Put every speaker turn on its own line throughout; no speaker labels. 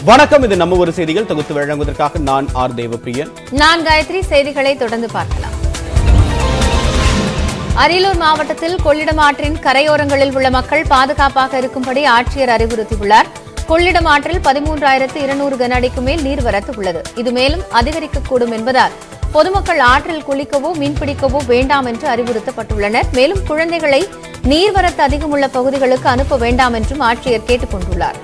வணக்கம் இது நம்ம ஒரு செய்திகள் தொகுத்து வழங்குவதற்காக நான் ஆர் தேவப்பிரியன்
நான் காயத்ரி செய்திகளை தொடர்ந்து பார்க்கலாம் அரியலூர் மாவட்டத்தில் கொள்ளிடம் ஆற்றின் கரையோரங்களில் உள்ள மக்கள் பாதுகாப்பாக இருக்கும்படி ஆட்சியர் அறிவுறுத்தியுள்ளார் கொள்ளிடம் ஆற்றில் பதிமூன்றாயிரத்து இருநூறு கன அடிக்கு மேல் நீர்வரத்து உள்ளது இது மேலும் அதிகரிக்கக்கூடும் என்பதால் பொதுமக்கள் ஆற்றில் குளிக்கவோ மீன்பிடிக்கவோ வேண்டாம் என்று அறிவுறுத்தப்பட்டுள்ளனர் மேலும் குழந்தைகளை நீர்வரத்து அதிகமுள்ள பகுதிகளுக்கு அனுப்ப வேண்டாம் என்றும் ஆட்சியர் கேட்டுக் கொண்டுள்ளார்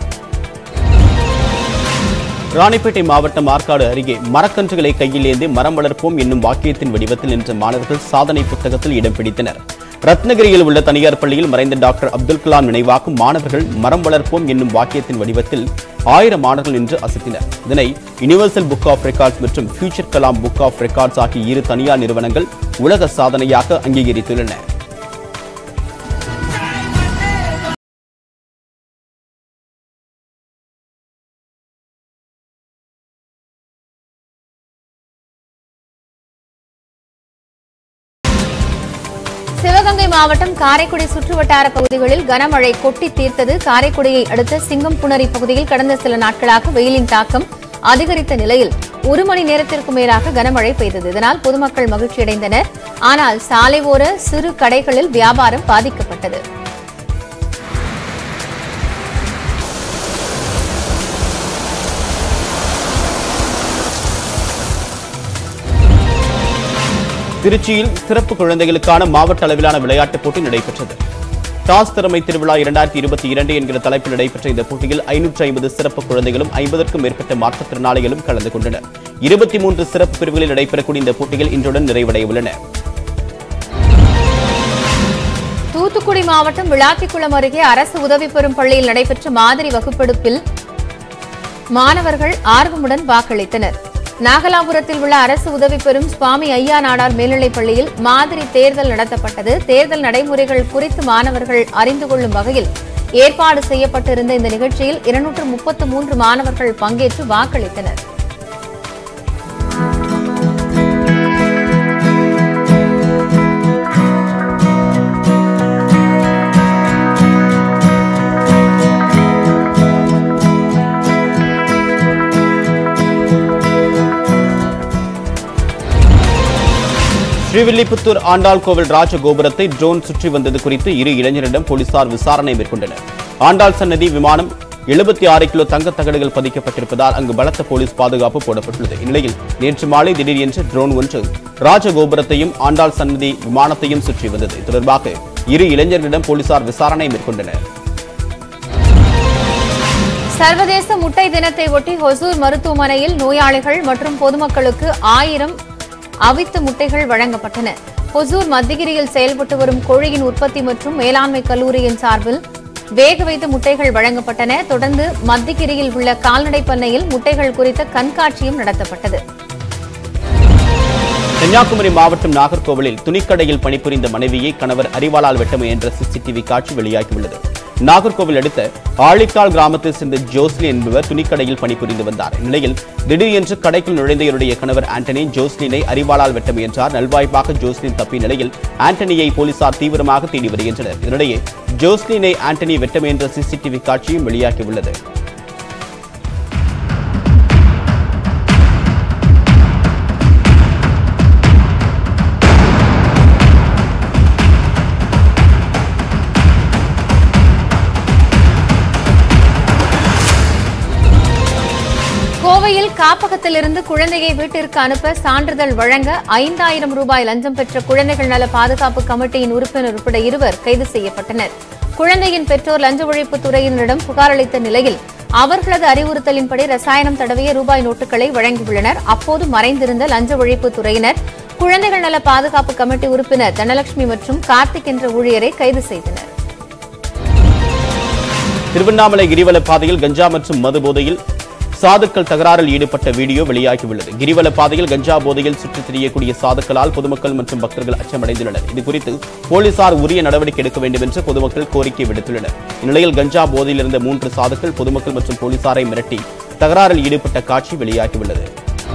ராணிப்பேட்டை மாவட்டம் ஆற்காடு அருகே மரக்கன்றுகளை கையில் ஏந்தி மரம் வளர்ப்போம் என்னும் வாக்கியத்தின் வடிவத்தில் நின்ற மாணவர்கள் சாதனை புத்தகத்தில் இடம் பிடித்தனர் ரத்னகிரியில் உள்ள தனியார் பள்ளியில் மறைந்த டாக்டர் அப்துல் கலாம் நினைவாக்கும் மாணவர்கள் மரம் வளர்ப்போம் என்னும் வாக்கியத்தின் வடிவத்தில் ஆயிரம் மாணவர்கள் நின்று அசத்தினர் இதனை யுனிவர்சல் புக் ஆஃப் ரெக்கார்ட்ஸ் மற்றும் future Kalam book of records ஆகிய இரு தனியார் நிறுவனங்கள் உலக சாதனையாக அங்கீகரித்துள்ளன
சிவகங்கை மாவட்டம் காரைக்குடி சுற்றுவட்டார பகுதிகளில் கனமழை கொட்டி தீர்த்தது காரைக்குடியை அடுத்த சிங்கம்புணரி பகுதியில் கடந்த சில நாட்களாக வெயிலின் தாக்கம் அதிகரித்த நிலையில் ஒரு மணி நேரத்திற்கு மேலாக கனமழை பெய்தது இதனால் பொதுமக்கள் மகிழ்ச்சியடைந்தனர் ஆனால் சாலை ஓர சிறு கடைகளில் வியாபாரம் பாதிக்கப்பட்டது
திருச்சியில் சிறப்பு குழந்தைகளுக்கான மாவட்ட அளவிலான விளையாட்டுப் போட்டி நடைபெற்றது டாஸ் திறமை திருவிழா இரண்டாயிரத்தி இருபத்தி இரண்டு என்கிற தலைப்பில் நடைபெற்ற இந்த போட்டியில் ஐநூற்று ஐம்பது சிறப்பு குழந்தைகளும் ஐம்பதற்கும் மேற்பட்ட மாற்றுத்திறனாளிகளும் கலந்து கொண்டனர் இருபத்தி மூன்று சிறப்பு பிரிவுகளில் நடைபெறக்கூடிய இந்த போட்டிகள் இன்றுடன் நிறைவடைய உள்ளன
தூத்துக்குடி மாவட்டம் விளாத்திக்குளம் அருகே அரசு உதவி பெறும் பள்ளியில் நடைபெற்ற மாதிரி வகுப்பெடுப்பில் மாணவர்கள் ஆர்வமுடன் வாக்களித்தனர் நாகலாபுரத்தில் உள்ள அரசு உதவி பெறும் சுவாமி ஐயா நாடார் மேல்நிலைப் பள்ளியில் மாதிரி தேர்தல் நடத்தப்பட்டது தேர்தல் நடைமுறைகள் குறித்து மாணவர்கள் அறிந்து கொள்ளும் வகையில் ஏற்பாடு செய்யப்பட்டிருந்த இந்த நிகழ்ச்சியில் இருநூற்று முப்பத்து மூன்று மாணவர்கள் பங்கேற்று வாக்களித்தனர்
ஸ்ரீவில்லிபுத்தூர் ஆண்டாள் கோவில் ராஜகோபுரத்தை ட்ரோன் சுற்றி வந்தது குறித்து இரு இளைஞரிடம் போலீசார் விசாரணை மேற்கொண்டனர் ஆண்டாள் சன்னதி விமானம் எழுபத்தி ஆறு கிலோ தங்கத் தகடுகள் பதிக்கப்பட்டிருப்பதால் அங்கு பலத்த போலீஸ் பாதுகாப்பு போடப்பட்டுள்ளது இந்நிலையில் நேற்று மாலை திடீரென்று ட்ரோன் ஒன்று ராஜகோபுரத்தையும் ஆண்டாள் சன்னதி விமானத்தையும் சுற்றி வந்தது இது தொடர்பாக இரு இளைஞர்களிடம் போலீசார் விசாரணை மேற்கொண்டனர்
சர்வதேச முட்டை தினத்தை ஒட்டி ஹொசூர் மருத்துவமனையில் நோயாளிகள் மற்றும் பொதுமக்களுக்கு ஆயிரம் அவித்த முட்டைகள் வழங்கப்பட்டன ஹொசூர் மத்திகிரியில் செயல்பட்டு வரும் கோழியின் உற்பத்தி மற்றும் மேலாண்மை கல்லூரியின் சார்பில் வேக வைத்த முட்டைகள் வழங்கப்பட்டன தொடர்ந்து மத்திகிரியில் உள்ள கால்நடை பண்ணையில் முட்டைகள் குறித்த கண்காட்சியும் நடத்தப்பட்டது
கன்னியாகுமரி மாவட்டம் நாகர்கோவிலில் துணிக்கடையில் பணிபுரிந்த மனைவியை கணவர் அறிவாளால் வெட்ட முயன்ற சிசிடிவி காட்சி வெளியாகியுள்ளது நாகர்கோவில் அடுத்த ஆழிக்கால் கிராமத்தில் சேர்ந்த ஜோஸ்லி என்பவர் துணிக்கடையில் பணிபுரிந்து வந்தார் இந்நிலையில் திடீரென்று கடைக்குள் நுழைந்த இவருடைய கணவர் ஆண்டனி ஜோஸ்லினை அறிவாளால் வெட்ட முயன்றார் நல்வாய்ப்பாக ஜோஸ்லின் தப்பிய நிலையில் ஆண்டனியை போலீசார் தீவிரமாக தேடி வருகின்றனர் இதனிடையே ஜோஸ்லினை ஆண்டனி வெட்ட முயன்ற சிசிடிவி காட்சியும் வெளியாகியுள்ளது
கோவையில் காப்பகத்திலிருந்து குழந்தையை வீட்டிற்கு அனுப்ப சான்றிதழ் வழங்க ஐந்தாயிரம் ரூபாய் லஞ்சம் பெற்ற குழந்தைகள் நல பாதுகாப்பு கமிட்டியின் உறுப்பினர் உட்பட இருவர் கைது செய்யப்பட்டனர் குழந்தையின் பெற்றோர் லஞ்ச ஒழிப்பு துறையினரிடம் புகார் அளித்த நிலையில் அவர்களது அறிவுறுத்தலின்படி ரசாயனம் தடவிய ரூபாய் நோட்டுகளை வழங்கியுள்ளனர் அப்போது மறைந்திருந்த லஞ்ச ஒழிப்பு துறையினர் குழந்தைகள் நல பாதுகாப்பு கமிட்டி உறுப்பினர் தனலட்சுமி மற்றும் கார்த்திக் என்ற ஊழியரை கைது செய்தனர்
திருவண்ணாமலை கிரிவல பாதையில் கஞ்சா மற்றும் மது போதையில் சாதுக்கள் தகராறில் ஈடுபட்ட வீடியோ வெளியாகியுள்ளது கிரிவல பாதையில் கஞ்சா போதையில் சுற்றித் திரியக்கூடிய சாதுக்களால் பொதுமக்கள் மற்றும் பக்தர்கள் அச்சமடைந்துள்ளனர் இதுகுறித்து போலீசார் உரிய நடவடிக்கை எடுக்க வேண்டும் என்று பொதுமக்கள் கோரிக்கை விடுத்துள்ளனர் இந்நிலையில் கஞ்சா போதையில் இருந்த மூன்று சாதுக்கள் பொதுமக்கள் மற்றும் போலீசாரை மிரட்டி தகராறில் ஈடுபட்ட காட்சி வெளியாகியுள்ளது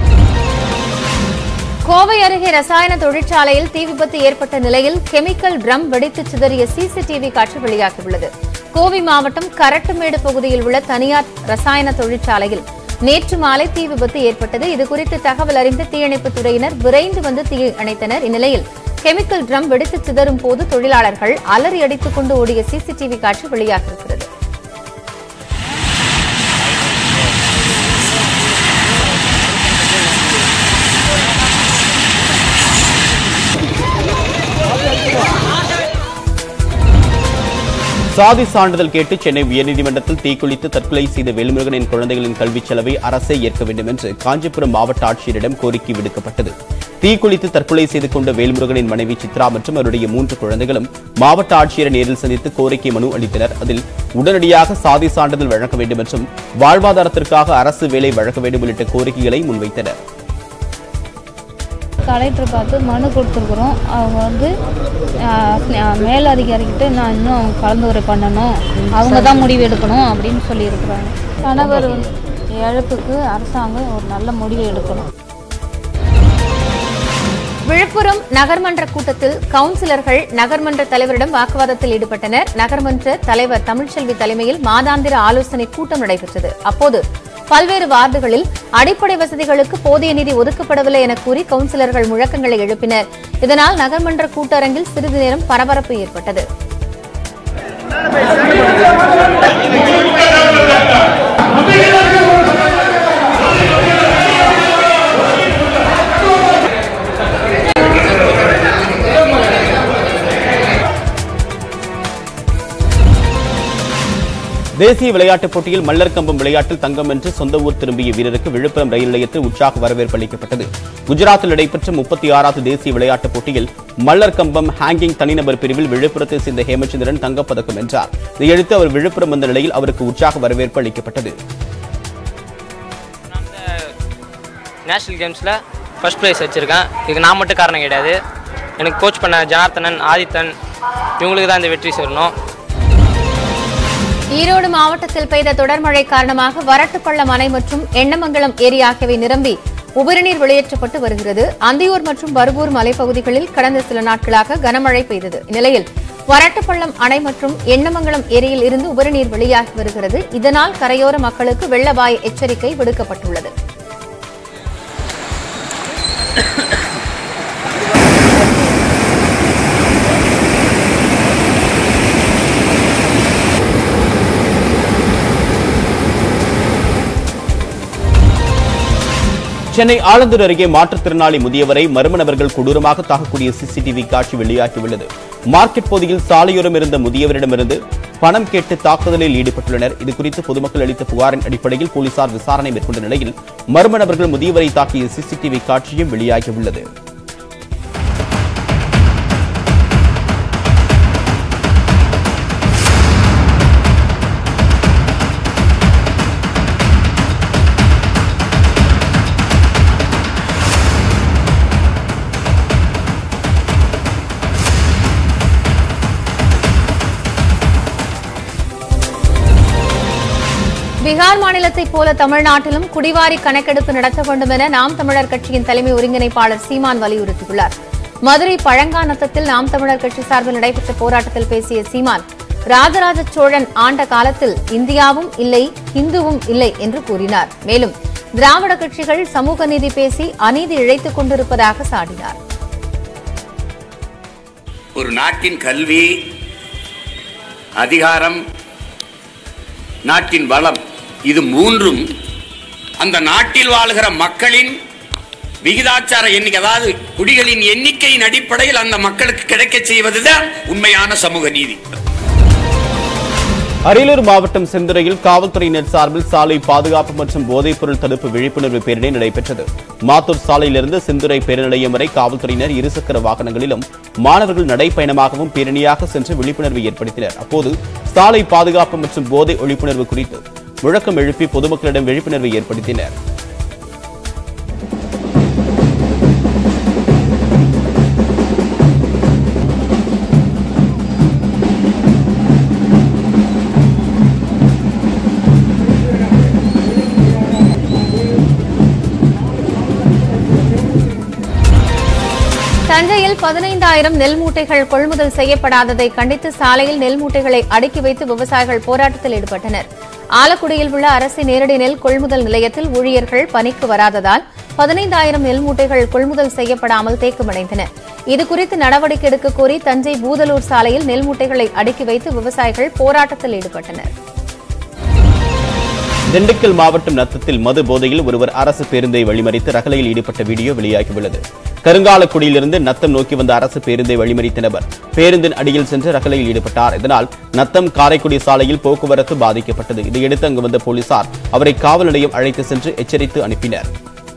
கோவை அருகே ரசாயன தொழிற்சாலையில் தீ விபத்து ஏற்பட்ட நிலையில் கெமிக்கல் ட்ரம் வெடித்து சிதறிய சிசிடிவி காட்சி வெளியாகியுள்ளது கோவை மாவட்டம் கரட்டுமேடு பகுதியில் உள்ள தனியார் ரசாயன தொழிற்சாலையில் நேற்று மாலை தீ விபத்து ஏற்பட்டது இதுகுறித்து தகவல் அறிந்த தீயணைப்புத் துறையினர் விரைந்து வந்து தீ அணைத்தனர் இந்நிலையில் கெமிக்கல் ட்ரம் வெடித்து சிதறும் போது தொழிலாளர்கள் அலறி அடித்துக் கொண்டு ஓடிய சிசிடிவி காட்சி வெளியாகியிருக்கிறது
சாதி சான்றிதழ் கேட்டு சென்னை உயர்நீதிமன்றத்தில் தீக்குளித்து தற்கொலை செய்த வேல்முருகனின் குழந்தைகளின் கல்விச் செலவை அரசே ஏற்க வேண்டும் என்று காஞ்சிபுரம் மாவட்ட ஆட்சியரிடம் கோரிக்கை விடுக்கப்பட்டது தீக்குளித்து தற்கொலை செய்து கொண்ட வேல்முருகனின் மனைவி சித்ரா மற்றும் அவருடைய மூன்று குழந்தைகளும் மாவட்ட ஆட்சியரை நேரில் சந்தித்து கோரிக்கை மனு அளித்தனர் அதில் உடனடியாக சாதி சான்றிதழ் வழங்க வேண்டும் என்றும் வாழ்வாதாரத்திற்காக அரசு வேலை வழங்க வேண்டும் உள்ளிட்ட கோரிக்கைகளை முன்வைத்தனர்
கலெக்டர் பார்த்து மனு கொடுத்துருக்குறோம் அவங்க வந்து ஆஹ், ஆஹ், மேல் அதிகாரிகிட்ட நான் இன்னும் கலந்துரை பண்ணணும் அவங்க தான் முடிவு எடுக்கணும் அப்படின்னு சொல்லியிருக்கிறாங்க கணவர் வந்து இழப்புக்கு அரசாங்கம் ஒரு நல்ல முடிவு எடுக்கணும்
விழுப்புரம் நகர்மன்ற கூட்டத்தில் கவுன்சிலர்கள் நகர்மன்ற தலைவரிடம் வாக்குவாதத்தில் ஈடுபட்டனர் நகர்மன்ற தலைவர் தமிழ்ச்செல்வி தலைமையில் மாதாந்திர ஆலோசனை கூட்டம் நடைபெற்றது அப்போது பல்வேறு வார்டுகளில் அடிப்படை வசதிகளுக்கு போதிய நிதி ஒதுக்கப்படவில்லை என கூறி கவுன்சிலர்கள் முழக்கங்களை எழுப்பினர் இதனால் நகர்மன்ற கூட்டரங்கில் சிறிது நேரம் பரபரப்பு ஏற்பட்டது
தேசிய விளையாட்டுப் போட்டியில் மல்லர் கம்பம் விளையாட்டில் தங்கம் வென்று சொந்த ஊர் திரும்பிய வீரருக்கு விழுப்புரம் ரயில் நிலையத்தில் உற்சாக வரவேற்பு அளிக்கப்பட்டது குஜராத்தில் நடைபெற்ற முப்பத்தி ஆறாவது தேசிய விளையாட்டுப் போட்டியில் மல்லர் கம்பம் ஹேங்கிங் தனிநபர் பிரிவில் விழுப்புரத்தை சேர்ந்த ஹேமச்சந்திரன் தங்கப்பதக்கம் வென்றார் இதையடுத்து அவர் விழுப்புரம் வந்த நிலையில் அவருக்கு உற்சாக வரவேற்பு அளிக்கப்பட்டது
நான் இந்த நேஷ்னல் கேம்ஸில் ஃபர்ஸ்ட் ப்ரைஸ் வச்சுருக்கேன் இதுக்கு நான் மட்டும் காரணம் கிடையாது எனக்கு கோச் பண்ண ஜனார்த்தனன் ஆதித்தன் இவங்களுக்கு தான் இந்த வெற்றி சேரணும்
ஈரோடு மாவட்டத்தில் பெய்த தொடர் மழை காரணமாக வரட்டுப்பள்ளம் அணை மற்றும் எண்ணமங்கலம் ஏரி ஆகியவை நிரம்பி உபரிநீர் வெளியேற்றப்பட்டு வருகிறது அந்தியூர் மற்றும் பர்கூர் மலைப்பகுதிகளில் கடந்த சில நாட்களாக கனமழை பெய்தது இந்நிலையில் வரட்டுப்பள்ளம் அணை மற்றும் எண்ணமங்கலம் ஏரியில் இருந்து உபரிநீர் வெளியாகி வருகிறது இதனால் கரையோர மக்களுக்கு வெள்ள அபாய எச்சரிக்கை விடுக்கப்பட்டுள்ளது
சென்னை ஆலந்தூர் அருகே மாற்றுத்திறனாளி முதியவரை மர்ம நபர்கள் கொடூரமாக தாக்கக்கூடிய சிசிடிவி காட்சி வெளியாகியுள்ளது மார்க்கெட் பகுதியில் சாலையோரம் இருந்த முதியவரிடமிருந்து பணம் கேட்டு தாக்குதலில் ஈடுபட்டுள்ளனர் இதுகுறித்து பொதுமக்கள் அளித்த புகாரின் அடிப்படையில் போலீசார் விசாரணை மேற்கொண்ட நிலையில் மர்ம நபர்கள் முதியவரை தாக்கிய சிசிடிவி காட்சியும் வெளியாகியுள்ளது
பீகார் மாநிலத்தைப் போல தமிழ்நாட்டிலும் குடிவாரி கணக்கெடுப்பு நடத்த வேண்டும் என நாம் தமிழர் கட்சியின் தலைமை ஒருங்கிணைப்பாளர் சீமான் வலியுறுத்தியுள்ளார் மதுரை பழங்காநத்தத்தில் நாம் தமிழர் கட்சி சார்பில் நடைபெற்ற போராட்டத்தில் பேசிய சீமான் ராஜராஜ சோழன் ஆண்ட காலத்தில் இந்தியாவும் இல்லை இந்துவும் இல்லை என்று கூறினார் மேலும் திராவிட கட்சிகள் சமூக நீதி பேசி அநீதி இழைத்துக் கொண்டிருப்பதாக சாடினார்
ஒரு நாட்டின் கல்வி அதிகாரம் நாட்டின் வளம் இது மூன்றும் அந்த நாட்டில் வாழ்கிற மக்களின் விகிதாச்சார எண்ணிக்கை அதாவது குடிகளின் எண்ணிக்கையின் அடிப்படையில் அந்த மக்களுக்கு கிடைக்கச் செய்வதுதான் உண்மையான சமூக நீதி
அரியலூர் மாவட்டம் செந்துறையில் காவல்துறையினர் சார்பில் சாலை பாதுகாப்பு மற்றும் போதைப்பொருள் தடுப்பு விழிப்புணர்வு பேரணி நடைபெற்றது மாத்தூர் சாலையிலிருந்து செந்துறை பேரநிலையம் வரை காவல்துறையினர் இருசக்கர வாகனங்களிலும் மாணவர்கள் நடைப்பயணமாகவும் பேரணியாக சென்று விழிப்புணர்வு ஏற்படுத்தினர் அப்போது சாலை பாதுகாப்பு மற்றும் போதை ஒழிப்புணர்வு குறித்து முழக்கம் எழுப்பி பொதுமக்களிடம் விழிப்புணர்வு ஏற்படுத்தினர்
தஞ்சையில் பதினைந்தாயிரம் நெல் மூட்டைகள் கொள்முதல் செய்யப்படாததை கண்டித்து சாலையில் நெல் மூட்டைகளை அடுக்கி வைத்து விவசாயிகள் போராட்டத்தில் ஈடுபட்டனர் ஆலக்குடியில் உள்ள அரசு நேரடி நெல் கொள்முதல் நிலையத்தில் ஊழியர்கள் பணிக்கு வராததால் பதினைந்தாயிரம் நெல் மூட்டைகள் கொள்முதல் செய்யப்படாமல் தேக்கமடைந்தன இதுகுறித்து நடவடிக்கை எடுக்க கோரி தஞ்சை பூதலூர் சாலையில் நெல் மூட்டைகளை அடுக்கி வைத்து விவசாயிகள் போராட்டத்தில் ஈடுபட்டனர்
திண்டுக்கல் மாவட்டம் நத்தத்தில் மது போதையில் ஒருவர் அரசு பேருந்தை வழிமறித்து ரகளையில் ஈடுபட்ட வீடியோ வெளியாகியுள்ளது கருங்காலக்குடியிலிருந்து நத்தம் நோக்கி வந்த அரசு பேருந்தை வழிமறித்த நபர் பேருந்தின் அடியில் சென்று ரகளையில் ஈடுபட்டார் இதனால் நத்தம் காரைக்குடி சாலையில் போக்குவரத்து பாதிக்கப்பட்டது இதையடுத்து அங்கு வந்த போலீசார் அவரை காவல் நிலையம் அழைத்து சென்று எச்சரித்து அனுப்பினர்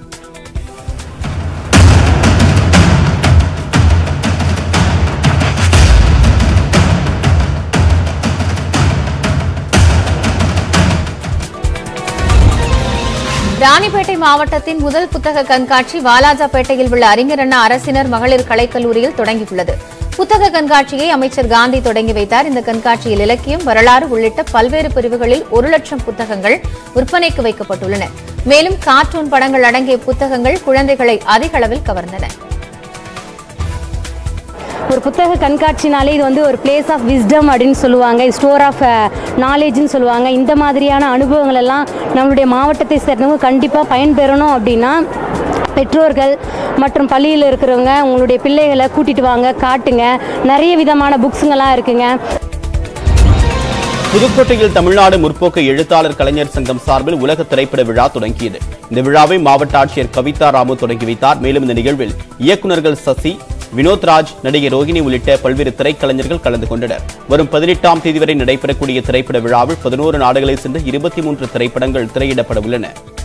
ராணிப்பேட்டை மாவட்டத்தின் முதல் புத்தக கண்காட்சி வாலாஜாபேட்டையில் உள்ள அறிஞர் அண்ணா அரசினர் மகளிர் கலைக்கல்லூரியில் தொடங்கியுள்ளது புத்தக கண்காட்சியை அமைச்சர் காந்தி தொடங்கி வைத்தார் இந்த கண்காட்சியில் இலக்கியம் வரலாறு உள்ளிட்ட பல்வேறு பிரிவுகளில் ஒரு லட்சம் புத்தகங்கள் விற்பனைக்கு வைக்கப்பட்டுள்ளன மேலும் கார்ட்டூன் படங்கள் அடங்கிய புத்தகங்கள் குழந்தைகளை அதிக அளவில் கவர்ந்தன
ஒரு புத்தக கண்காட்சினாலே இது வந்து ஒரு பிளேஸ் ஆஃப் விஸ்டம் அப்படின்னு சொல்லுவாங்க ஸ்டோர் ஆஃப் நாலேஜ்னு சொல்லுவாங்க இந்த மாதிரியான அனுபவங்கள் எல்லாம் நம்மளுடைய மாவட்டத்தை சேர்ந்தவங்க கண்டிப்பாக பயன்பெறணும் அப்படின்னா பெற்றோர்கள் மற்றும் பள்ளியில் இருக்கிறவங்க உங்களுடைய பிள்ளைகளை கூட்டிட்டு வாங்க காட்டுங்க நிறைய விதமான புக்ஸுங்கெல்லாம் இருக்குங்க
புதுக்கோட்டையில் தமிழ்நாடு முற்போக்கு எழுத்தாளர் கலைஞர் சங்கம் சார்பில் உலக திரைப்பட விழா தொடங்கியது இந்த விழாவை மாவட்ட ஆட்சியர் கவிதா ராமு தொடங்கி வைத்தார் மேலும் இந்த நிகழ்வில் இயக்குநர்கள் சசி வினோத்ராஜ் நடிகை ரோகிணி உள்ளிட்ட பல்வேறு திரைக்கலைஞர்கள் கலந்து கொண்டனர் வரும் பதினெட்டாம் தேதி வரை நடைபெறக்கூடிய திரைப்பட விழாவில் பதினோரு நாடுகளை சேர்ந்த இருபத்தி மூன்று திரைப்படங்கள் திரையிடப்பட உள்ளன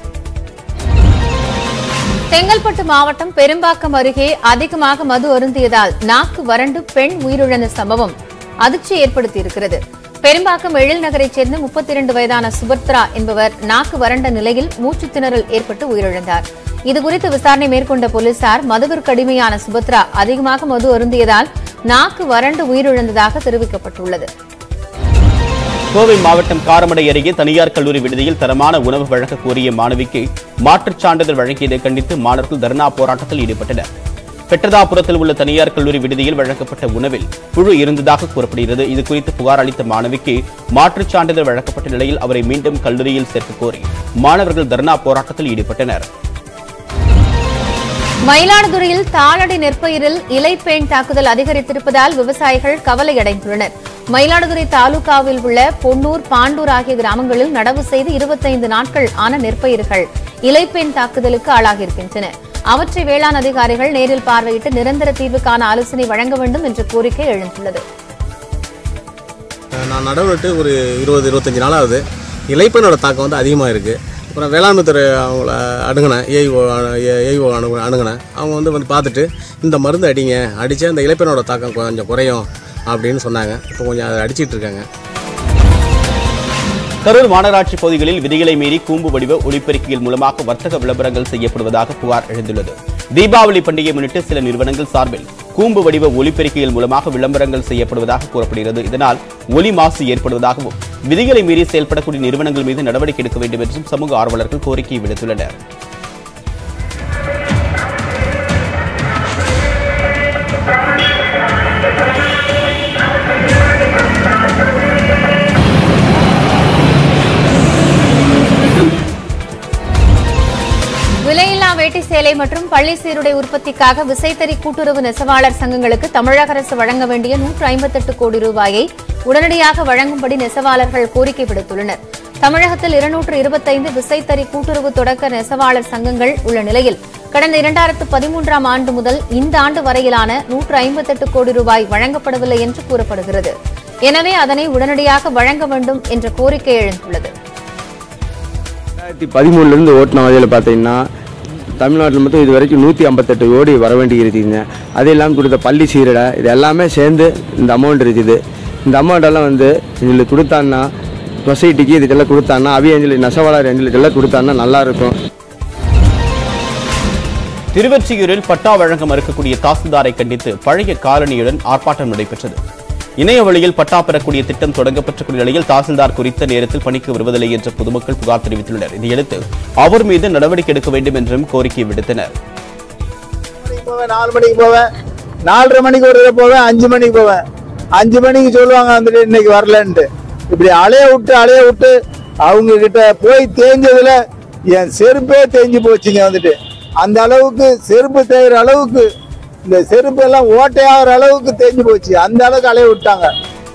செங்கல்பட்டு மாவட்டம் பெரும்பாக்கம் அருகே அதிகமாக மது அருந்தியதால் நாக்கு வறண்டு பெண் உயிரிழந்த சம்பவம் அதிர்ச்சி ஏற்படுத்தியிருக்கிறது பெரும்பாக்கம் எழில் நகரைச் சேர்ந்த முப்பத்தி இரண்டு வயதான சுபத்ரா என்பவர் நாக்கு வறண்ட நிலையில் மூச்சுத் திணறல் ஏற்பட்டு உயிரிழந்தார் இதுகுறித்து விசாரணை மேற்கொண்ட போலீசார் மதுவிற்கு அடிமையான சுபத்ரா அதிகமாக மது அருந்தியதால் நாக்கு வறண்டு உயிரிழந்ததாக தெரிவிக்கப்பட்டுள்ளது
கோவை மாவட்டம் காரமடை அருகே தனியார் கல்லூரி விடுதியில் தரமான உணவு வழங்க கோரிய மாணவிக்கு மாற்றுச் சான்றிதழ் வழங்கியதை கண்டித்து மாணவர்கள் தர்ணா போராட்டத்தில் ஈடுபட்டனர் பெற்றதாபுரத்தில் உள்ள தனியார் கல்லூரி விடுதியில் வழங்கப்பட்ட உணவில் புழு இருந்ததாக கூறப்படுகிறது இதுகுறித்து புகார் அளித்த மாணவிக்கு மாற்றுச் சான்றிதழ் வழங்கப்பட்ட நிலையில் அவரை மீண்டும் கல்லூரியில் சேர்க்க கோரி மாணவர்கள் தர்ணா போராட்டத்தில் ஈடுபட்டனர்
மயிலாடுதுறையில் தாளடி நெற்பயிரில் இலைப்பேன் தாக்குதல் அதிகரித்திருப்பதால் விவசாயிகள் கவலையடைந்துள்ளனர் மயிலாடுதுறை தாலுகாவில் உள்ள பொன்னூர் பாண்டூர் ஆகிய கிராமங்களில் நடவு செய்து இருபத்தைந்து நாட்கள் ஆன நெற்பயிர்கள் இலைப்பேன் தாக்குதலுக்கு ஆளாகியிருக்கின்றன அவற்றை வேளாண் அதிகாரிகள் நேரில் பார்வையிட்டு நிரந்தர தீர்வுக்கான ஆலோசனை வழங்க வேண்டும் என்ற கோரிக்கை எழுந்துள்ளது
நான் நடவு நட்டு ஒரு இருபது இருபத்தஞ்சி நாள் ஆகுது இலைப்பெண்ணோட தாக்கம் வந்து அதிகமாக இருக்குது அப்புறம் வேளாண்மை துறை அவங்கள அணுகினேன் ஏஐஓ ஏஐஓ அணுகு அணுகினேன் அவங்க வந்து வந்து பார்த்துட்டு இந்த மருந்து அடிங்க அடித்தா இந்த இலைப்பெண்ணோட தாக்கம் கொஞ்சம் குறையும் அப்படின்னு சொன்னாங்க இப்போ கொஞ்சம் அதை அடிச்சிட்டு இருக்காங்க
கரூர் மாநகராட்சி பகுதிகளில் விதிகளை மீறி கூம்பு வடிவ ஒளிப்பெருக்கிகள் மூலமாக வர்த்தக விளம்பரங்கள் செய்யப்படுவதாக புகார் எழுந்துள்ளது தீபாவளி பண்டிகை முன்னிட்டு சில நிறுவனங்கள் சார்பில் கூம்பு வடிவ ஒளிப்பெருக்கிகள் மூலமாக விளம்பரங்கள் செய்யப்படுவதாக கூறப்படுகிறது இதனால் ஒலி மாசு ஏற்படுவதாகவும் விதிகளை மீறி செயல்படக்கூடிய நிறுவனங்கள் மீது நடவடிக்கை எடுக்க வேண்டும் என்றும் சமூக ஆர்வலர்கள் கோரிக்கை விடுத்துள்ளனர்
விலையில்லா வேட்டி சேலை மற்றும் பள்ளி சீருடை உற்பத்திக்காக விசைத்தறி கூட்டுறவு நெசவாளர் சங்கங்களுக்கு தமிழக அரசு வழங்க வேண்டிய நூற்று ஐம்பத்தெட்டு கோடி ரூபாயை உடனடியாக வழங்கும்படி நெசவாளர்கள் கோரிக்கை விடுத்துள்ளனர் தமிழகத்தில் இருநூற்று இருபத்தைந்து விசைத்தறி கூட்டுறவு தொடக்க நெசவாளர் சங்கங்கள் உள்ள நிலையில் கடந்த இரண்டாயிரத்து பதிமூன்றாம் ஆண்டு முதல் இந்த ஆண்டு வரையிலான நூற்று ஐம்பத்தெட்டு கோடி ரூபாய் வழங்கப்படவில்லை என்று கூறப்படுகிறது எனவே அதனை உடனடியாக வழங்க வேண்டும் என்ற கோரிக்கை எழுந்துள்ளது
ரெண்டாயிரத்தி பதிமூணுலேருந்து ஓட்டின வகையில் பார்த்தீங்கன்னா தமிழ்நாட்டில் மட்டும் இது வரைக்கும் நூற்றி ஐம்பத்தெட்டு கோடி வர வேண்டி இருக்குதுங்க அது இல்லாமல் கொடுத்த பள்ளி சீரடை இது எல்லாமே சேர்ந்து இந்த அமௌண்ட் இருக்குது இந்த அமௌண்ட் எல்லாம் வந்து இதில் கொடுத்தான்னா சொசைட்டிக்கு இதுக்கெல்லாம் கொடுத்தான்னா அவியஞ்சலி நெசவாளர் அஞ்சலிக்கெல்லாம் கொடுத்தான்னா நல்லா இருக்கும்
திருவொற்றியூரில் பட்டா வழங்க மறுக்கக்கூடிய தாசில்தாரை கண்டித்து பழைய காலனியுடன் ஆர்ப்பாட்டம் நடைபெற்றது இணைய வழியில் பட்டா பெறக்கூடிய திட்டம் தொடங்கப்பட்டிருக்கும் நிலையில் தாசில்தார் குறித்த நேரத்தில் பணிக்கு வருவதில்லை என்று பொதுமக்கள் புகார் தெரிவித்துள்ளனர் இதையடுத்து அவர் மீது நடவடிக்கை எடுக்க வேண்டும் என்றும் கோரிக்கை விடுத்தனர்
மணிக்கு போவேன் நாலு மணிக்கு போவேன் நாலரை மணிக்கு ஒரு தடவை போவேன் அஞ்சு மணிக்கு போவேன் அஞ்சு மணிக்கு சொல்லுவாங்க வந்துட்டு இன்னைக்கு வரலன்ட்டு இப்படி அலைய விட்டு அலைய விட்டு அவங்க கிட்ட போய் தேஞ்சதுல என் செருப்பே தேஞ்சு போச்சுங்க வந்துட்டு அந்த அளவுக்கு செருப்பு தேய்கிற அளவுக்கு இந்த செருப்பு எல்லாம் ஓட்டையாகிற அளவுக்கு தேஞ்சு போச்சு அந்த அளவுக்கு அலைய விட்டாங்க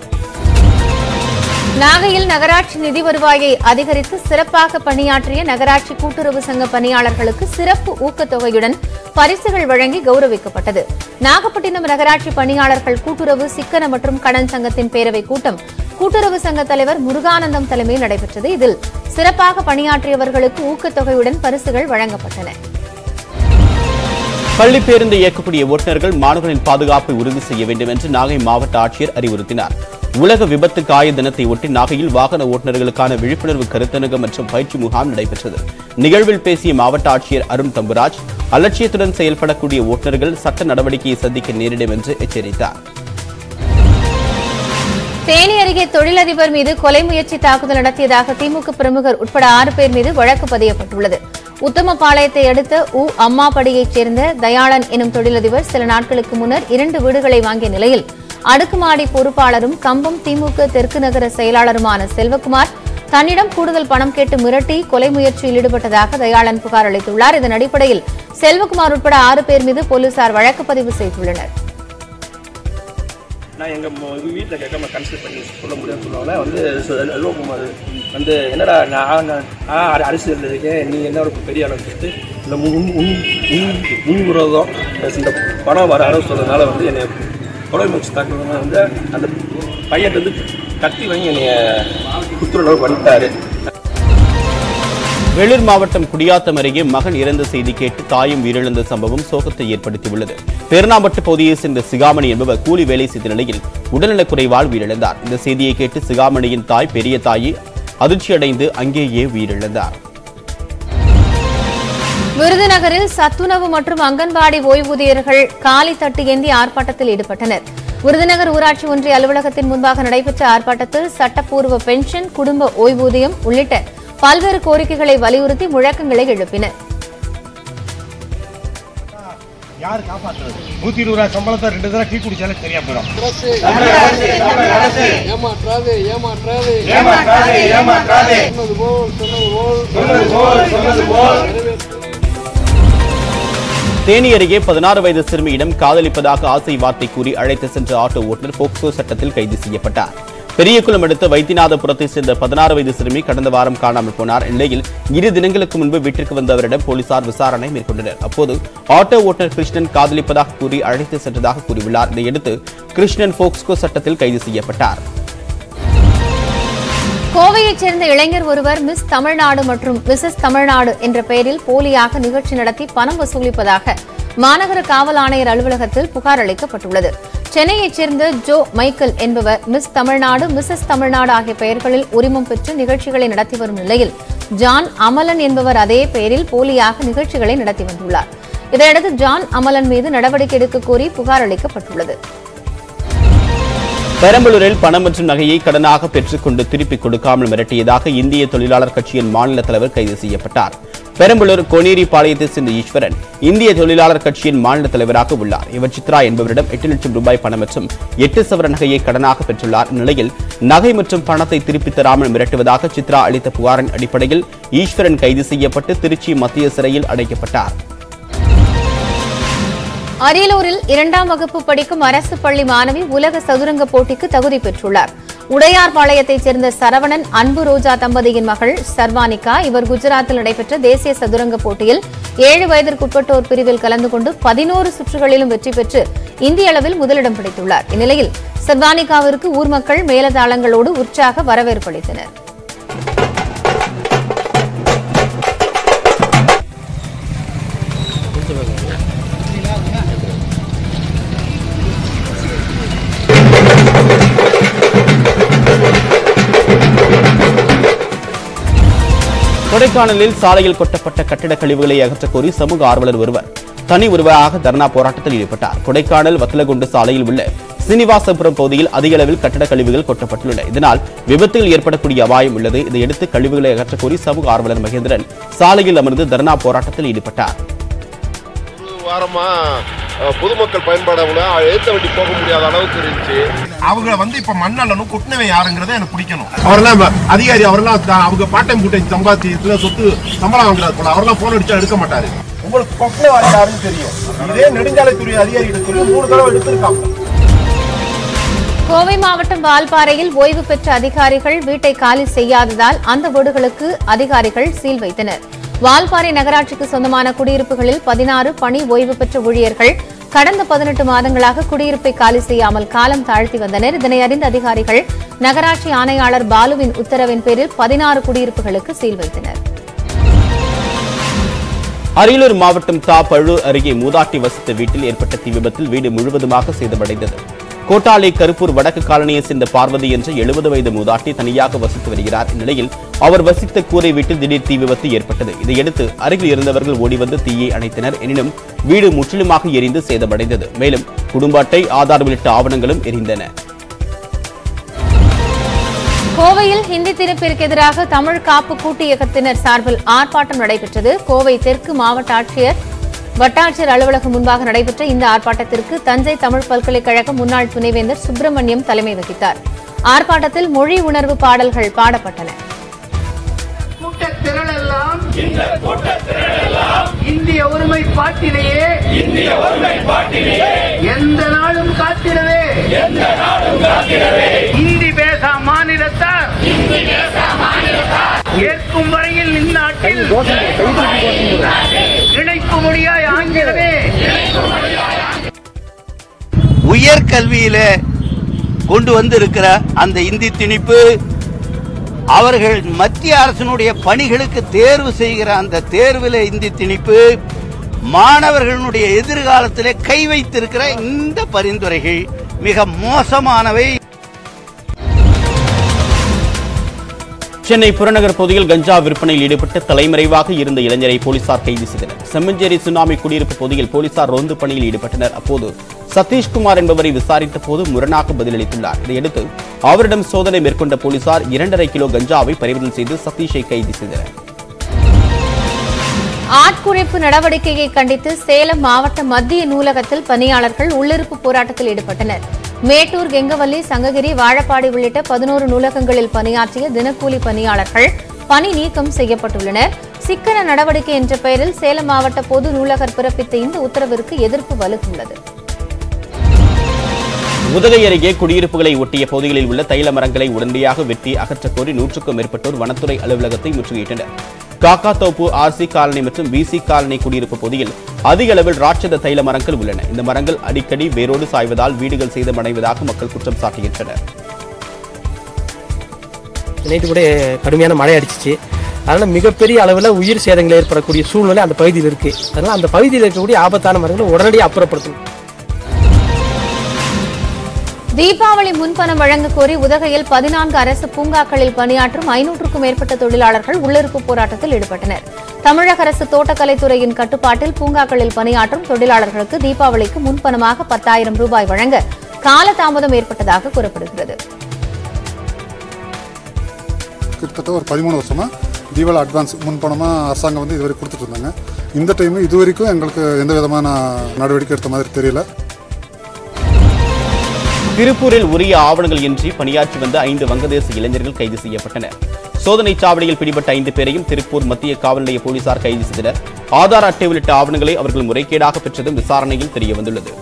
நாகையில் நகராட்சி நிதி வருவாயை அதிகரித்து சிறப்பாக பணியாற்றிய நகராட்சி கூட்டுறவு சங்க பணியாளர்களுக்கு சிறப்பு ஊக்கத்தொகையுடன் பரிசுகள் வழங்கி கௌரவிக்கப்பட்டது நாகப்பட்டினம் நகராட்சி பணியாளர்கள் கூட்டுறவு சிக்கன மற்றும் கடன் சங்கத்தின் பேரவைக் கூட்டம் கூட்டுறவு சங்க தலைவர் முருகானந்தம் தலைமையில் நடைபெற்றது இதில் சிறப்பாக பணியாற்றியவர்களுக்கு ஊக்கத்தொகையுடன் பரிசுகள் வழங்கப்பட்டன
பள்ளி பேருந்து இயக்கக்கூடிய ஓட்டுநர்கள் மாணவர்களின் பாதுகாப்பை உறுதி செய்ய வேண்டும் என்று நாகை மாவட்ட ஆட்சியர் அறிவுறுத்தினார் உலக விபத்து காய தினத்தை ஒட்டி நாகையில் வாகன ஓட்டுநர்களுக்கான விழிப்புணர்வு கருத்தரங்கம் மற்றும் பயிற்சி முகாம் நடைபெற்றது நிகழ்வில் பேசிய மாவட்ட ஆட்சியர் அருண் தம்புராஜ் அலட்சியத்துடன் செயல்படக்கூடிய ஓட்டுநர்கள் சட்ட நடவடிக்கையை சந்திக்க நேரிடும் என்று எச்சரித்தார்
தேனி அருகே தொழிலதிபர் மீது கொலை முயற்சி தாக்குதல் நடத்தியதாக திமுக பிரமுகர் உட்பட ஆறு பேர் மீது வழக்கு பதியப்பட்டுள்ளது உத்தமபாளையத்தை அடுத்த உ அம்மாபடியைச் சேர்ந்த தயாளன் எனும் தொழிலதிபர் சில நாட்களுக்கு முன்னர் இரண்டு வீடுகளை வாங்கிய நிலையில் அடுக்குமாடி பொறுப்பாளரும் கம்பம் திமுக தெற்கு நகர செயலாளருமான செல்வகுமார் தன்னிடம் கூடுதல் பணம் கேட்டு மிரட்டி கொலை முயற்சியில் ஈடுபட்டதாக தயாளன் புகார் அளித்துள்ளார் இதன் அடிப்படையில் செல்வகுமார் உட்பட ஆறு பேர் மீது போலீசார் வழக்கு பதிவு செய்துள்ளனர்
நான் எங்கள் வீட்டில் கேட்காம கன்சல்ட் பண்ணி சொல்ல முடியாதுன்னு சொல்லுவாங்க வந்து செல்வகுமார் வந்து என்னடா நான் நான் நான் அரசியலில் இருக்கேன் நீ என்ன ஒரு பெரிய ஆளு சொல்லிட்டு இந்த முன் முன் முன் முன்விரோதம் இந்த பணம் வர அளவு சொல்றதுனால வந்து என்னை கொலை முயற்சி தாக்குறதுனால வந்து அந்த பையன் வந்து கத்தி வாங்கி என்னைய குத்துறளவு பண்ணிட்டாரு
வேலூர் மாவட்டம் குடியாத்தம் அருகே மகன் இறந்த செய்தி கேட்டு தாயும் உயிரிழந்த சம்பவம் சோகத்தை ஏற்படுத்தியுள்ளது பெருநாம்பட்டு பகுதியைச் சேர்ந்த சிகாமணி என்பவர் கூலி வேலை செய்த நிலையில் உடல்நலக்குறைவால் உயிரிழந்தார் இந்த செய்தியை கேட்டு சிகாமணியின் தாய் பெரிய தாயி அதிர்ச்சியடைந்து அங்கேயே உயிரிழந்தார்
விருதுநகரில் சத்துணவு மற்றும் அங்கன்வாடி ஓய்வூதியர்கள் காலி தட்டு ஏந்தி ஆர்ப்பாட்டத்தில் ஈடுபட்டனர் விருதுநகர் ஊராட்சி ஒன்றிய அலுவலகத்தின் முன்பாக நடைபெற்ற ஆர்ப்பாட்டத்தில் சட்டப்பூர்வ பென்ஷன் குடும்ப ஓய்வூதியம் உள்ளிட்ட பல்வேறு கோரிக்கைகளை வலியுறுத்தி முழக்கங்களை எழுப்பினர்
யார் காப்பாற்றுறது நூத்தி இருபது ரூபாய் சம்பளத்தை ரெண்டு தடவை டீ குடிச்சாலே சரியா போயிடும்
ஏமாற்றாதே ஏமாற்றாதே
ஏமாற்றாதே, ஏமாற்றாதே.
சொன்னது போல் சொன்னது போல்
சொன்னது போல், சொன்னது போல்.
தேனி அருகே பதினாறு வயது சிறுமியிடம் காதலிப்பதாக ஆசை வார்த்தை கூறி அழைத்து சென்ற ஆட்டோ ஓட்டுநர் போக்சோ சட்டத்தில் கைது செய்யப்பட்டார் பெரியகுளம் அடுத்த வைத்தியநாதபுரத்தை சேர்ந்த பதினாறு வயது சிறுமி கடந்த வாரம் காணாமல் போனார் இந்நிலையில் இரு தினங்களுக்கு முன்பு வீட்டிற்கு வந்த அவரிடம் போலீசார் விசாரணை மேற்கொண்டனர் அப்போது ஆட்டோ ஓட்டுநர் கிருஷ்ணன் காதலிப்பதாக கூறி அழைத்து சென்றதாக கூறியுள்ளார் இதையடுத்து கிருஷ்ணன் போக்ஸ்கோ சட்டத்தில் கைது செய்யப்பட்டார்
கோவையைச் சேர்ந்த இளைஞர் ஒருவர் மிஸ் தமிழ்நாடு மற்றும் மிசஸ் தமிழ்நாடு என்ற பெயரில் போலியாக நிகழ்ச்சி நடத்தி பணம் வசூலிப்பதாக மாநகர காவல் ஆணையர் அலுவலகத்தில் புகார் அளிக்கப்பட்டுள்ளது சென்னையைச் சேர்ந்த ஜோ மைக்கேல் என்பவர் மிஸ் தமிழ்நாடு மிசஸ் தமிழ்நாடு ஆகிய பெயர்களில் உரிமம் பெற்று நிகழ்ச்சிகளை நடத்தி வரும் நிலையில் ஜான் அமலன் என்பவர் அதே பெயரில் போலியாக நிகழ்ச்சிகளை நடத்தி வந்துள்ளார் இதையடுத்து ஜான் அமலன் மீது நடவடிக்கை எடுக்க கோரி புகார் அளிக்கப்பட்டுள்ளது
பெரம்பலூரில் பணம் மற்றும் நகையை கடனாக பெற்றுக்கொண்டு திருப்பிக் கொடுக்காமல் மிரட்டியதாக இந்திய தொழிலாளர் கட்சியின் மாநில தலைவர் கைது செய்யப்பட்டார் பெரம்பலூர் கொனேரிபாளையத்தை சேர்ந்த ஈஸ்வரன் இந்திய தொழிலாளர் கட்சியின் மாநில தலைவராக உள்ளார் இவர் சித்ரா என்பவரிடம் எட்டு லட்சம் ரூபாய் பணம் மற்றும் எட்டு சவர நகையை கடனாக பெற்றுள்ளார் இந்நிலையில் நகை மற்றும் பணத்தை திருப்பித் தராமல் மிரட்டுவதாக சித்ரா அளித்த புகாரின் அடிப்படையில் ஈஸ்வரன் கைது செய்யப்பட்டு திருச்சி மத்திய சிறையில் அடைக்கப்பட்டார்
அரியலூரில் இரண்டாம் வகுப்பு படிக்கும் அரசு பள்ளி மாணவி உலக சதுரங்க போட்டிக்கு தகுதி பெற்றுள்ளார் உடையார்பாளையத்தைச் சேர்ந்த சரவணன் அன்பு ரோஜா தம்பதியின் மகள் சர்வானிகா இவர் குஜராத்தில் நடைபெற்ற தேசிய சதுரங்க போட்டியில் ஏழு வயதிற்குட்பட்டோர் பிரிவில் கலந்து கொண்டு பதினோரு சுற்றுகளிலும் வெற்றி பெற்று இந்திய அளவில் முதலிடம் பிடித்துள்ளார் இந்நிலையில் சர்வானிகாவிற்கு ஊர் மக்கள் மேலதாளங்களோடு உற்சாக வரவேற்பு அளித்தனர்
கொடைக்கானலில் சாலையில் கொட்டப்பட்ட கட்டிடக் கழிவுகளை அகற்றக் கோரி சமூக ஆர்வலர் ஒருவர் தனி ஒருவராக தர்ணா போராட்டத்தில் ஈடுபட்டார் கொடைக்கானல் வத்தலகுண்டு சாலையில் உள்ள சீனிவாசபுரம் பகுதியில் அதிக அளவில் கட்டடக் கழிவுகள் கொட்டப்பட்டுள்ளன இதனால் விபத்துகள் ஏற்படக்கூடிய அபாயம் உள்ளது இதையடுத்து கழிவுகளை அகற்றக் கோரி சமூக ஆர்வலர் மகேந்திரன் சாலையில் அமர்ந்து தர்ணா போராட்டத்தில் ஈடுபட்டார்
வாரமா அஹ், பொதுமக்கள் பயன்பாடாக எழுத்த வண்டி போக முடியாத அளவுக்கு இருந்துச்சு
அவங்க வந்து இப்ப மண்ணல்லணும் கொட்டினவன் யாருங்கிறத எனக்கு பிடிக்கணும் அவரெல்லாம் அதிகாரி அவரெல்லாம் த- அவங்க பார்ட் டைம் கூட்டை சம்பாத்தியத்துல சொத்து சம்பளம் வாங்குறாரு போல அவரெல்லாம் போன் அடிச்சா எடுக்க மாட்டாரு உங்களுக்கு கொட்டினவாரி யாருன்னு தெரியும் இதே நெடுஞ்சாலைத்துறை அதிகாரிகிட்ட சொல்லி மூணு தடவை எடுத்திருக்காங்க
கோவை மாவட்டம் வால்பாறையில் ஓய்வு பெற்ற அதிகாரிகள் வீட்டை காலி செய்யாததால் அந்த வீடுகளுக்கு அதிகாரிகள் சீல் வைத்தனர் வால்பாறை நகராட்சிக்கு சொந்தமான குடியிருப்புகளில் பதினாறு பணி ஓய்வு பெற்ற ஊழியர்கள் கடந்த பதினெட்டு மாதங்களாக குடியிருப்பை காலி செய்யாமல் காலம் தாழ்த்தி வந்தனர் இதனை அறிந்த அதிகாரிகள் நகராட்சி ஆணையாளர் பாலுவின் உத்தரவின் பேரில் பதினாறு குடியிருப்புகளுக்கு சீல் வைத்தனர்
அரியலூர் மாவட்டம் தாப்பழு அருகே மூதாட்டி வசித்த வீட்டில் ஏற்பட்ட தீ விபத்தில் வீடு முழுவதுமாக சேதமடைந்தது கோட்டாலை கருப்பூர் வடக்கு காலனியை சேர்ந்த பார்வதி என்ற எழுபது வயது மூதாட்டி தனியாக வசித்து வருகிறார் இந்நிலையில் அவர் வசித்த கூரை வீட்டில் திடீர் தீ விபத்து ஏற்பட்டது இதையடுத்து அருகில் இருந்தவர்கள் ஓடி வந்து தீயை அணைத்தனர் எனினும் வீடு முற்றிலுமாக எரிந்து சேதமடைந்தது மேலும் குடும்ப அட்டை ஆதார் உள்ளிட்ட ஆவணங்களும் எரிந்தன
கோவையில் ஹிந்தி திணிப்பிற்கு எதிராக தமிழ் காப்பு கூட்டு இயக்கத்தினர் சார்பில் ஆர்ப்பாட்டம் நடைபெற்றது கோவை தெற்கு மாவட்ட ஆட்சியர் வட்டாட்சியர் அலுவலகம் முன்பாக நடைபெற்ற இந்த ஆர்ப்பாட்டத்திற்கு தஞ்சை தமிழ் பல்கலைக்கழக முன்னாள் துணைவேந்தர் சுப்பிரமணியம் தலைமை வகித்தார் ஆர்ப்பாட்டத்தில் மொழி உணர்வு பாடல்கள் பாடப்பட்டன
கூட்டத்திரளெல்லாம் இந்திய ஒருமைப்பாட்டினையே இந்திய ஒருமைப்பாட்டினையே எந்த நாளும் காத்திடவே எந்த நாளும் காத்திடவே இந்தி பேச மாநிலத்தார் இந்தி பேச மாநிலத்தார் ஏற்கும் வரையில் இந்நாட்டில் இணைப்பு மொழியாய் ஆங்கிலமே
உயர்கல்வியில கொண்டு வந்திருக்கிற அந்த இந்தி திணிப்பு அவர்கள் மத்திய அரசினுடைய பணிகளுக்கு தேர்வு செய்கிற அந்த தேர்வில் இந்தி திணிப்பு மாணவர்களுடைய எதிர்காலத்திலே கை வைத்திருக்கிற இந்த பரிந்துரைகள் மிக மோசமானவை
சென்னை புறநகர் பகுதியில் கஞ்சா விற்பனையில் ஈடுபட்டு தலைமறைவாக இருந்த இளைஞரை போலீசார் கைது செய்தனர் செம்மஞ்சேரி சுனாமி குடியிருப்பு பகுதியில் போலீசார் ரோந்து பணியில் ஈடுபட்டனர் அப்போது சதீஷ்குமார் என்பவரை விசாரித்த போது முரணாக பதிலளித்துள்ளார் இதையடுத்து அவரிடம் சோதனை மேற்கொண்ட போலீசார் இரண்டரை கிலோ கஞ்சாவை பறிமுதல் செய்து சதீஷை கைது செய்தனர்
ஆட்குறைப்பு நடவடிக்கையை கண்டித்து சேலம் மாவட்ட மத்திய நூலகத்தில் பணியாளர்கள் உள்ளிருப்பு போராட்டத்தில் ஈடுபட்டனர் மேட்டூர் கெங்கவல்லி சங்ககிரி வாழப்பாடி உள்ளிட்ட பதினோரு நூலகங்களில் பணியாற்றிய தினக்கூலி பணியாளர்கள் பணி நீக்கம் செய்யப்பட்டுள்ளனர் சிக்கன நடவடிக்கை என்ற பெயரில் சேலம் மாவட்ட பொது நூலகர் பிறப்பித்த இந்த உத்தரவிற்கு எதிர்ப்பு வலுத்துள்ளது
உதகை அருகே குடியிருப்புகளை ஒட்டிய பகுதிகளில் உள்ள தைல மரங்களை உடனடியாக வெட்டி அகற்றக் கோரி நூற்றுக்கும் மேற்பட்டோர் வனத்துறை அலுவலகத்தை முற்றுகையிட்டனர் காக்காத்தோப்பு ஆர்சி காலனி மற்றும் பிசி காலனி குடியிருப்பு பகுதியில் அதிக அளவில் ராட்சத தைல மரங்கள் உள்ளன இந்த மரங்கள் அடிக்கடி வேரோடு சாய்வதால் வீடுகள் சேதமடைவதாக மக்கள் குற்றம் சாட்டுகின்றனர்
நேற்று கூட கடுமையான மழை அடிச்சிச்சு அதனால் மிகப்பெரிய அளவில் உயிர் சேதங்கள் ஏற்படக்கூடிய சூழ்நிலை அந்த பகுதியில் இருக்குது அதனால் அந்த பகுதியில் இருக்கக்கூடிய ஆபத்தான மரங்களை உடனடியாக அப்புறப்படுத்தணும்
தீபாவளி முன்பணம் வழங்க கோரி உதகையில் பதினான்கு அரசு பூங்காக்களில் பணியாற்றும் ஐநூற்றுக்கும் மேற்பட்ட தொழிலாளர்கள் உள்ளிருப்பு போராட்டத்தில் ஈடுபட்டனர் தமிழக அரசு தோட்டக்கலைத்துறையின் கட்டுப்பாட்டில் பூங்காக்களில் பணியாற்றும் தொழிலாளர்களுக்கு தீபாவளிக்கு முன்பணமாக பத்தாயிரம் ரூபாய் வழங்க காலதாமதம் ஏற்பட்டதாக கூறப்படுகிறது
கிட்டத்தட்ட ஒரு பதிமூணு வருஷமா தீபாவளி அட்வான்ஸ் முன்பணமாக அரசாங்கம் வந்து இதுவரை கொடுத்துட்டு இருந்தாங்க இந்த டைம் இது வரைக்கும் எங்களுக்கு எந்த விதமான நடவடிக்கை எடுத்த மாதிரி தெரியல
திருப்பூரில் உரிய ஆவணங்கள் இன்றி பணியாற்றி வந்த ஐந்து வங்கதேச இளைஞர்கள் கைது செய்யப்பட்டனர் சோதனைச் சாவடியில் பிடிபட்ட ஐந்து பேரையும் திருப்பூர் மத்திய காவல் நிலைய போலீசார் கைது செய்தனர் ஆதார் அட்டை உள்ளிட்ட ஆவணங்களை அவர்கள் முறைகேடாக பெற்றதும் விசாரணையில் தெரியவந்துள்ளது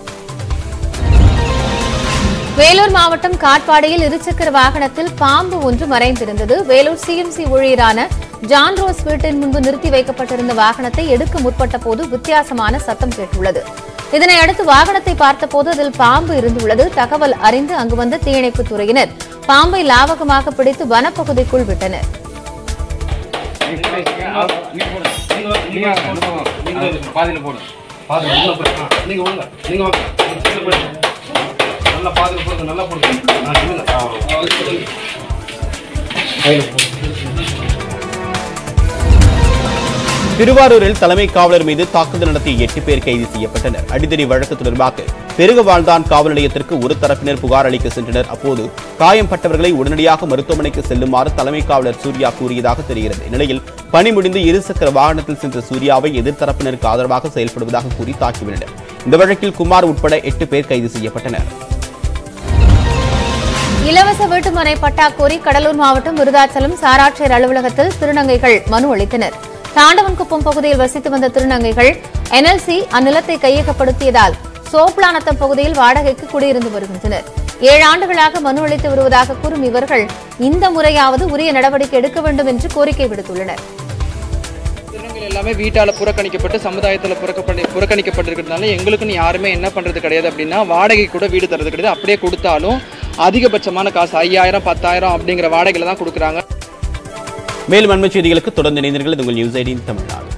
வேலூர் மாவட்டம் காட்பாடியில் இருசக்கர வாகனத்தில் பாம்பு ஒன்று மறைந்திருந்தது வேலூர் சிஎம்சி ஊழியரான ஜான் ரோஸ் வீட்டின் முன்பு நிறுத்தி வைக்கப்பட்டிருந்த வாகனத்தை எடுக்க முற்பட்ட போது வித்தியாசமான சத்தம் கேட்டுள்ளது இதனை அடுத்து வாகனத்தை பார்த்தபோது அதில் பாம்பு இருந்துள்ளது தகவல் அறிந்து அங்கு வந்த தீயணைப்பு துறையினர் பாம்பை லாவகமாக பிடித்து வனப்பகுதிக்குள் விட்டனர்
பாதியில் போடு பாதியில் உள்ள போய் ஆ, நீங்க வாங்க நீங்க வாங்க நீங்க போய். நல்லா பாதியில் போடுங்க நல்லா போடுங்க ஆ, சொல்லுங்க. ஆ, ஆ, சொல்லுங்க. கையில போடு.
திருவாரூரில் தலைமை காவலர் மீது தாக்குதல் நடத்திய எட்டு பேர் கைது செய்யப்பட்டனர் அடிதடி வழக்கு தொடர்பாக பெருக வாழ்ந்தான் காவல் நிலையத்திற்கு ஒரு தரப்பினர் புகார் அளிக்க சென்றனர் அப்போது காயம்பட்டவர்களை உடனடியாக மருத்துவமனைக்கு செல்லுமாறு தலைமை காவலர் சூர்யா கூறியதாக தெரிகிறது இந்நிலையில் பணி முடிந்து இருசக்கர வாகனத்தில் சென்ற சூர்யாவை எதிர்த்தரப்பினருக்கு ஆதரவாக செயல்படுவதாக கூறி தாக்கியுள்ளனர் இந்த வழக்கில் குமார் உட்பட எட்டு பேர் கைது செய்யப்பட்டனர்
இலவச வீட்டுமனை பட்டா கோரி கடலூர் மாவட்டம் விருதாச்சலம் சாராட்சியர் அலுவலகத்தில் திருநங்கைகள் மனு அளித்தனர் தாண்டவன்குப்பம் பகுதியில் வசித்து வந்த திருநங்கைகள் என்எல்சி அந்நிலத்தை கையகப்படுத்தியதால் சோப்லானத்தம் பகுதியில் வாடகைக்கு குடியிருந்து வருகின்றனர் ஏழு ஆண்டுகளாக மனு அளித்து வருவதாக கூறும் இவர்கள் இந்த முறையாவது உரிய நடவடிக்கை எடுக்க வேண்டும் என்று கோரிக்கை விடுத்துள்ளனர்
திருநங்கைகள் எல்லாமே வீட்டால் புறக்கணிக்கப்பட்டு சமுதாயத்தில் புறக்கப்பட்டு புறக்கணிக்கப்பட்டிருக்கிறதுனால எங்களுக்குன்னு யாருமே என்ன பண்ணுறது கிடையாது அப்படின்னா வாடகை கூட வீடு தரது கிடையாது அப்படியே கொடுத்தாலும் அதிகபட்சமான காசு ஐயாயிரம் பத்தாயிரம் அப்படிங்கிற வாடகையில் தான் கொடுக்குறாங்க
மேலும் அண்மைச் செய்திகளுக்கு தொடர்ந்து இணைந்தீர்கள் இது உங்கள் நியூஸ் ஐடியின் தமிழ்நாடு